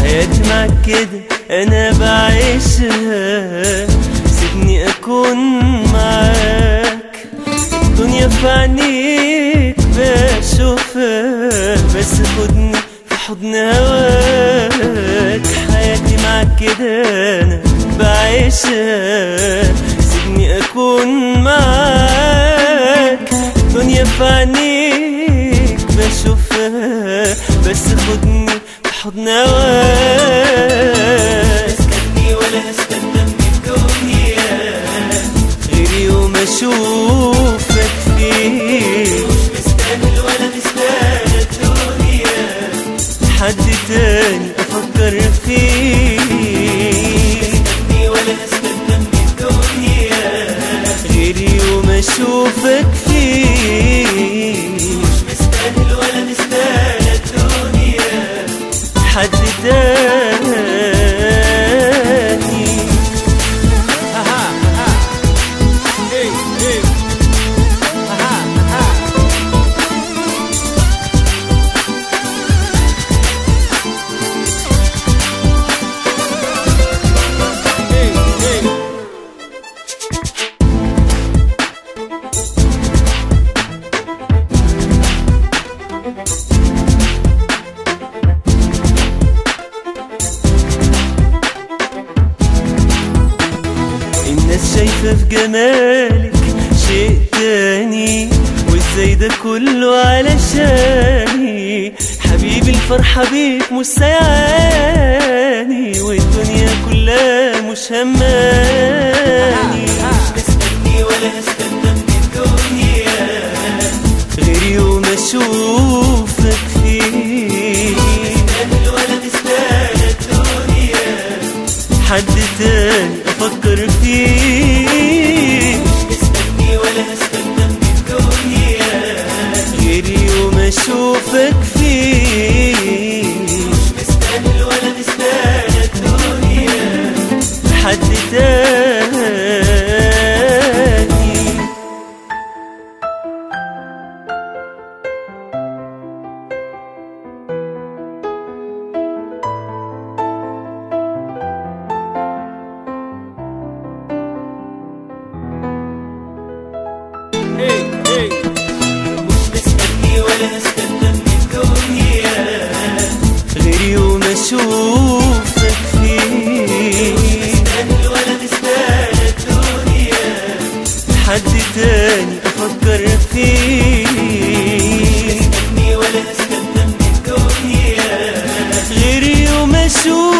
حياتي معك كده انا بعيشها سيبني اكون معاك الدنيا في عينيك بشوفها بس خدني في حضن هواك حياتي معك كده انا بعيشها سيبني اكون معاك الدنيا في عينيك بشوفها بس خدني في حضن هواك اسكتني ولا هستنى من الدنيا غير يوم اشوفك فيه مش مستاهل ولا مستاهل الدنيا حد تاني افكر فيه اسكتني ولا هستنى من الدنيا غير يوم اشوفك فيه مش مستاهل ولا مستاهل الدنيا حد تاني الناس شايفة في جمالك شيء تاني وازاي ده كله علشاني حبيبي الفرحة بيك مش سيعاني والدنيا كلها مش هماني مستني ولا هستنى من الدنيا غير يوم اشوفك فيه مستاهل ولا مستاهل الدنيا حد تاني افكر فيه مستني ولا هستنى من الدنيا غير يوم اشوفك فيه مش مستاهل ولا مستاهل الدنيا حد تاني مش مستني ولا هستنى من الدنيا غير يوم اشوفك فيه مستاهل ولا مستاهل الدنيا حد تاني افكر فيه مستني ولا هستنى من الدنيا غير يوم اشوفك